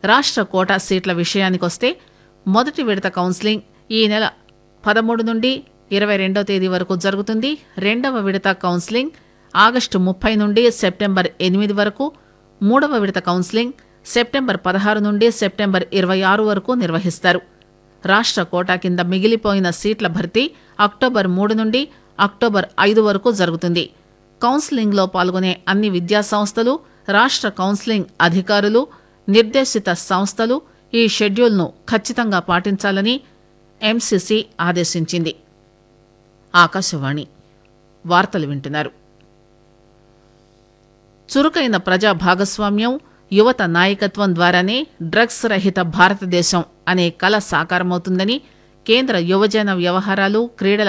రాష్ట్ర కోటా సీట్ల విషయానికొస్తే మొదటి విడత కౌన్సిలింగ్ ఈ నెల పదమూడు నుండి ఇరవై రెండో తేదీ వరకు జరుగుతుంది రెండవ విడత కౌన్సిలింగ్ ఆగస్టు ముప్పై నుండి సెప్టెంబర్ ఎనిమిది వరకు మూడవ విడత కౌన్సిలింగ్ సెప్టెంబర్ పదహారు నుండి సెప్టెంబర్ ఇరవై ఆరు వరకు నిర్వహిస్తారు రాష్ట్ర కోటా కింద మిగిలిపోయిన సీట్ల భర్తీ అక్టోబర్ మూడు నుండి అక్టోబర్ ఐదు వరకు జరుగుతుంది కౌన్సిలింగ్లో పాల్గొనే అన్ని విద్యా సంస్థలు రాష్ట్ర కౌన్సిలింగ్ అధికారులు నిర్దేశిత సంస్థలు ఈ షెడ్యూల్ను ఖచ్చితంగా పాటించాలని ఎంసీసీ ఆదేశించింది ఆకాశవాణి వార్తలు వింటున్నారు చురుకైన ప్రజా భాగస్వామ్యం యువత నాయకత్వం ద్వారానే డ్రగ్స్ రహిత భారతదేశం అనే కల సాకారమవుతుందని కేంద్ర యువజన వ్యవహారాలు క్రీడల